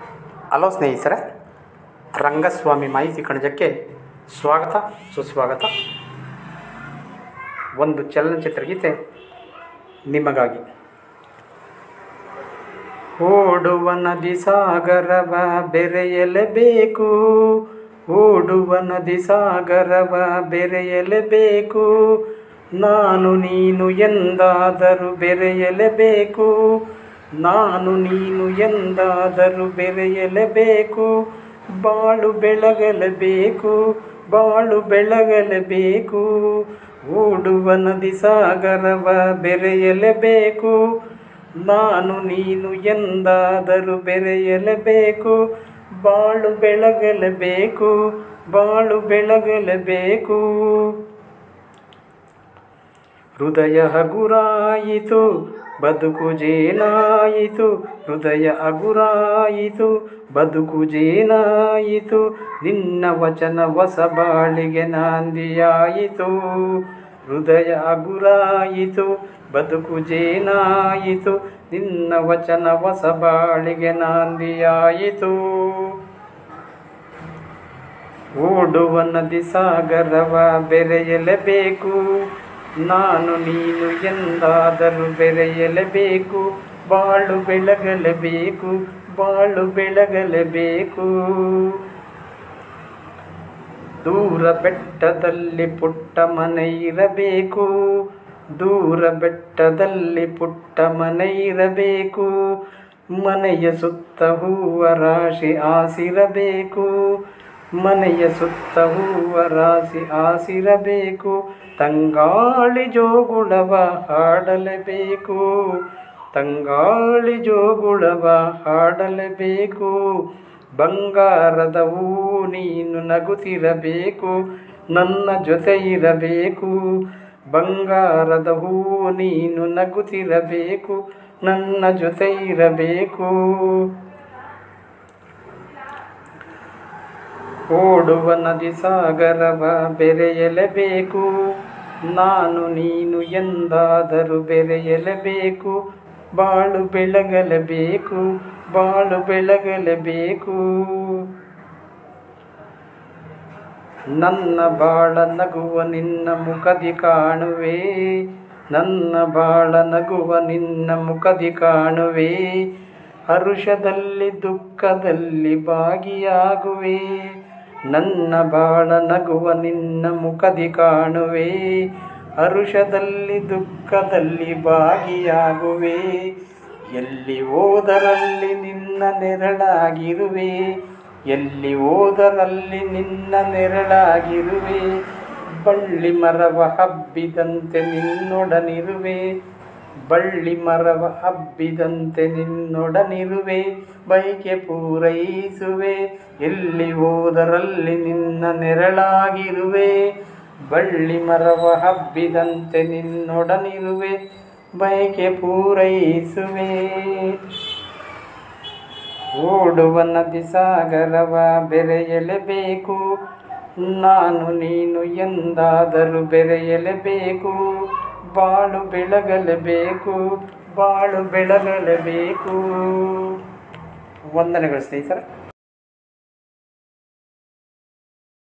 hello ಸ್ನೇಹಿತರೆ ರಂಗಸ್ವಾಮಿ ಮಾಹಿತಿ ಕಣಜಕ್ಕೆ ಸ್ವಾಗತ ಸುಸ್ವಾಗತ ಒಂದು ಚಲನಚಿತ್ರ ಗೀತೆ ನಿಮಗಾಗಿ ಓಡುವ ನದಿ ಸಾಗರವ ಬೆರೆಯಲೇಬೇಕು ಓಡುವ ನದಿ ಸಾಗರವ ಬೆರೆಯಲೇಬೇಕು ನಾನು ನೀನು ಎಂದಾದರೂ ಬೆರೆಯಲೇಬೇಕು ನಾನು ನೀನು ಎಂದಾದರೂ ಬೆರೆಯಲೇಬೇಕು ಬಾಳು ಬೆಳಗಲೇಬೇಕು ಬಾಳು ಬೆಳಗಲೇಬೇಕು ಓಡುವ ನದಿ ಸಾಗರವ ಬೆರೆಯಲೇಬೇಕು ನಾನು ನೀನು ಎಂದಾದರೂ ಬೆರೆಯಲೇಬೇಕು ಬಾಳು ಬೆಳಗಲೇಬೇಕು ಬಾಳು ಬೆಳಗಲೇಬೇಕು ಹೃದಯ ಹಗುರಾಯಿತು ಬದುಕು ಜೇನಾಯಿತು ಹೃದಯ ಹಗುರಾಯಿತು ಬದುಕು ಜೇನಾಯಿತು ನಿನ್ನ ವಚನ ಹೊಸ ಬಾಳಿಗೆ ನಾಂದಿಯಾಯಿತು ಹೃದಯ ಹಗುರಾಯಿತು ಬದುಕು ಜೇನಾಯಿತು ನಿನ್ನ ವಚನ ಹೊಸ ಬಾಳಿಗೆ ನಾಂದಿಯಾಯಿತು ಓಡುವ ನದಿ ಸಾಗರವ ಬೆರೆಯಲೇಬೇಕು ನಾನು ನೀನು ಎಂದಾದರೂ ಬೆರೆಯಲೇಬೇಕು ಬಾಳು ಬೆಳಗಲೇಬೇಕು ಬಾಳು ಬೆಳಗಲೇಬೇಕು ದೂರ ಬೆಟ್ಟದಲ್ಲಿ ಪುಟ್ಟ ಮನೆ ಇರಬೇಕು ದೂರ ಬೆಟ್ಟದಲ್ಲಿ ಪುಟ್ಟ ಮನೆ ಇರಬೇಕು ಮನೆಯ ಸುತ್ತ ಹೂವ ರಾಶಿ ಆಸಿರಬೇಕು ಮನೆಯ ಸುತ್ತ ಹೂವ ರಾಶಿ ಆಸಿರಬೇಕು ತಂಗಾಳಿ ಜೋಗುಳವ ಹಾಡಲೇಬೇಕು ತಂಗಾಳಿ ಜೋಗುಳವ ಹಾಡಲೇಬೇಕು ಬಂಗಾರದ ಹೂ ನೀನು ನಗುತ್ತಿರಬೇಕು ನನ್ನ ಜೊತೆ ಇರಬೇಕು ಬಂಗಾರದ ಹೂ ನೀನು ನಗುತ್ತಿರಬೇಕು ನನ್ನ ಜೊತೆ ಇರಬೇಕು ಓಡುವ ನದಿ ಸಾಗರವ ಬೆರೆಯಲೇಬೇಕು ನಾನು ನೀನು ಎಂದಾದರೂ ಬೆರೆಯಲೇಬೇಕು ಬಾಳು ಬೆಳಗಲೇಬೇಕು ಬಾಳು ಬೆಳಗಲೇಬೇಕು ನನ್ನ ಬಾಳ ನಗುವ ನಿನ್ನ ಮುಖದಿ ಕಾಣುವೆ ನನ್ನ ಬಾಳ ನಗುವ ನಿನ್ನ ಮುಖದಿ ಕಾಣುವೆ ಹರುಷದಲ್ಲಿ ದುಃಖದಲ್ಲಿ ಭಾಗಿಯಾಗುವೆ ನನ್ನ ಬಾಳ ನಗುವ ನಿನ್ನ ಮುಖದಿ ಕಾಣುವೆ ಹರುಷದಲ್ಲಿ ದುಃಖದಲ್ಲಿ ಭಾಗಿಯಾಗುವೆ ಎಲ್ಲಿ ಹೋದರಲ್ಲಿ ನಿನ್ನ ನೆರಳಾಗಿರುವೆ ಎಲ್ಲಿ ಹೋದರಲ್ಲಿ ನಿನ್ನ ನೆರಳಾಗಿರುವೆ ಬಳ್ಳಿ ಮರವ ಹಬ್ಬಿದಂತೆ ನಿನ್ನೊಡನಿರುವೆ ಬಳ್ಳಿ ಮರವ ಹಬ್ಬಿದಂತೆ ನಿನ್ನೊಡನಿರುವೆ ಬೈಕೆ ಪೂರೈಸುವೆ ಎಲ್ಲಿ ಹೋದರಲ್ಲಿ ನಿನ್ನ ನೆರಳಾಗಿರುವೆ ಬಳ್ಳಿ ಮರವ ಹಬ್ಬಿದಂತೆ ನಿನ್ನೊಡನಿರುವೆ ಬೈಕೆ ಪೂರೈಸುವೆ ಓಡುವ ನದಿ ಸಾಗರವ ಬೆರೆಯಲೇಬೇಕು ನಾನು ನೀನು ಎಂದಾದರೂ ಬೆರೆಯಲೇಬೇಕು ಬಾಳು ಬೆಳಗಲೇಬೇಕು ಬಾಳು ಬೆಳಗಲೇಬೇಕು ವಂದನೆಗಳು ಸ್ನೇಹಿತರೆ